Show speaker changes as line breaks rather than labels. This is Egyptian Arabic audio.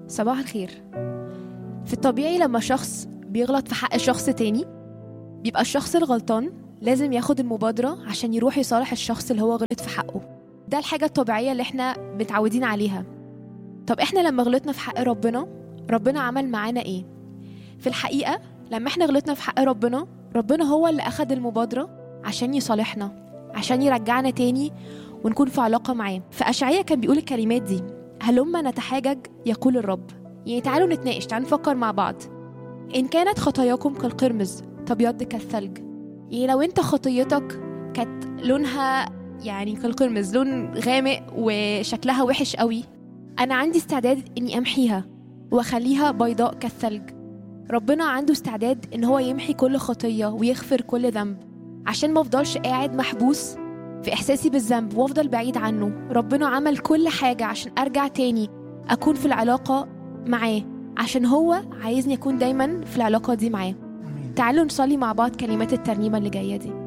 صباح الخير في الطبيعي لما شخص بيغلط في حق شخص تاني بيبقى الشخص الغلطان لازم ياخد المبادرة عشان يروح يصالح الشخص اللي هو غلط في حقه ده الحاجة الطبيعية اللي احنا متعودين عليها طب احنا لما غلطنا في حق ربنا ربنا عمل معانا ايه في الحقيقة لما احنا غلطنا في حق ربنا ربنا هو اللي أخد المبادرة عشان يصالحنا عشان يرجعنا تاني ونكون في علاقة معاه فأشعية كان بيقول الكلمات دي هلما نتحاجج يقول الرب يعني تعالوا نتناقش تعالوا نفكر مع بعض إن كانت خطاياكم كالقرمز تبيض كالثلج يعني لو انت خطيتك كانت لونها يعني كالقرمز لون غامق وشكلها وحش قوي انا عندي استعداد اني امحيها واخليها بيضاء كالثلج ربنا عنده استعداد ان هو يمحي كل خطيه ويغفر كل ذنب عشان ما افضلش قاعد محبوس في احساسي بالذنب وافضل بعيد عنه ربنا عمل كل حاجه عشان ارجع تاني اكون في العلاقه معاه عشان هو عايزني اكون دايما في العلاقه دي معاه
امين
تعالوا نصلي مع بعض كلمات الترنيمه اللي جايه دي